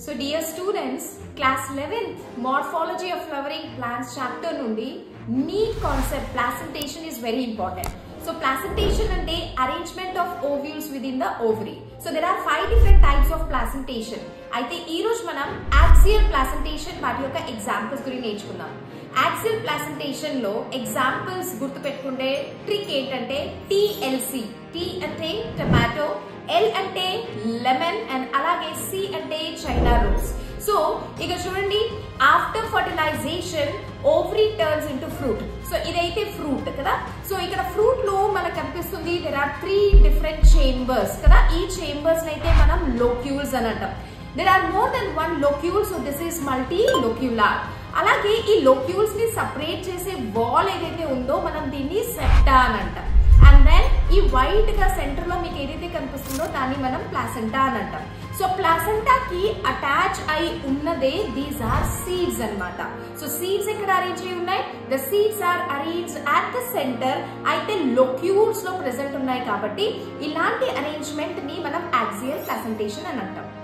so dear students class eleventh morphology of flowering plants chapter నుండి NEET concept placentation is very important so placentation అంటే arrangement of ovules within the ovary so there are five different types of placentation అయితే ఈ రోజు మనం axial placentation వాటి యొక్క examples గురించి నేర్చుకుందాం యాక్సియల్ ప్లాసెంటేషన్ లో ఎగ్జాంపుల్స్ గుర్తుపెట్టుకుంటే ట్రిక్ ఏంటంటే టిఎల్సి టి అంటే టమాటో ఎల్ అంటే లెమన్ అండ్ అలాగే సి అంటే చైనా రోజ్ సో ఇక చూడండి after fertilization ovary turns into fruit so ఇదైతే ఫ్రూట్ కదా సో ఇక్కడ ఫ్రూట్ లో మనకు కనిపిస్తుంది there are three different chambers కదా ఈ చేంబర్స్ అయితే మనం లోక్యూల్స్ అని అంటాం there are more than one locule so this is multilocular అలాగే ఈ లోక్యూల్స్ ని సపరేట్ చేసే వాల్ ఏదైతే ఉందో మనం దీన్ని సెప్టా అని అంటాం అండ్ దెన్ ఈ వైట్ గా సెంటర్ లో మీకు ఏదైతే కనిపిస్తుందో దాన్ని మనం ప్లాసెంటా అని అంటాం సో ప్లాసెంటా కి అటాచ్ అయి ఉన్నదే దీస్ ఆర్ సీడ్స్ అన్నమాట సో సీడ్స్ ఎక్కడ అరేంజ్ అయి ఉన్నాయి the seeds are arrange at the centre అయితే లొక్యూల్స్ లో ప్రెసెంట్ ఉన్నాయి కాబట్టి ఇలాంటి అరేంజ్మెంట్ ని మనం యాక్సియల్ ప్లాసెంటేషన్ అని అంటాం